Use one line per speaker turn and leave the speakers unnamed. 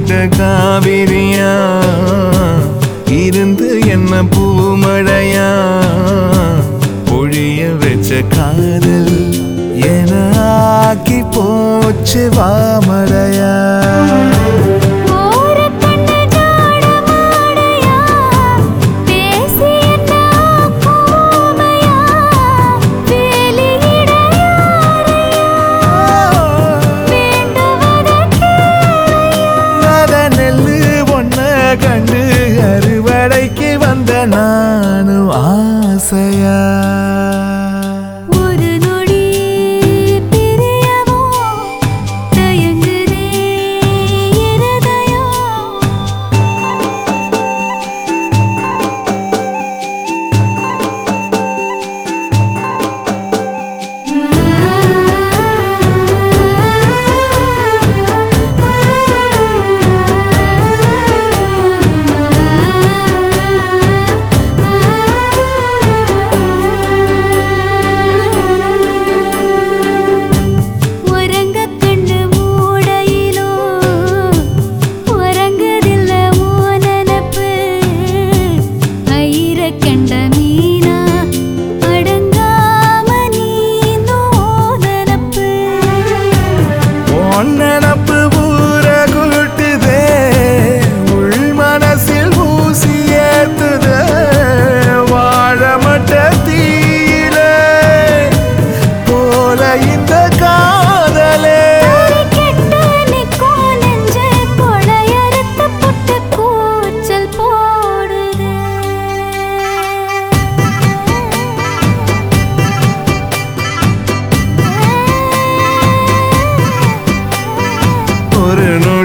போட்ட காவிரியா இருந்து என்ன பூமழையா பொழிய வச்ச காதல் என ஆக்கி போச்சு வாமழையா
ஓர கண்ணு ஜாடமாடையா பேசி என்ன கோமையா வேலியிட வேண்டுவத
அத நெல்லு ஒன்ன கண்டு அறுவடைக்கு வந்த நானும் ஆசையா
ஒரு நொடி பிரியவோ தயங்குதே இருதயம் உறங்க கண்ணு மூடையிலோ உறங்குதில்ல ஓ நினப்பு ஐர கண்ட மீனா அடங்காம நீந்தோ நினப்பு
உன் நினப்பு ஊர கூட்டுதே உள் மனசில் ஊசி ஏத்துதே வாழ மட்ட தீயில போல இந்த காதலே
கெட்ட நிக்கோ நெஞ்சு கொடையறுத்து புட்டு கூச்சல் போடுது
ஒரு நொடி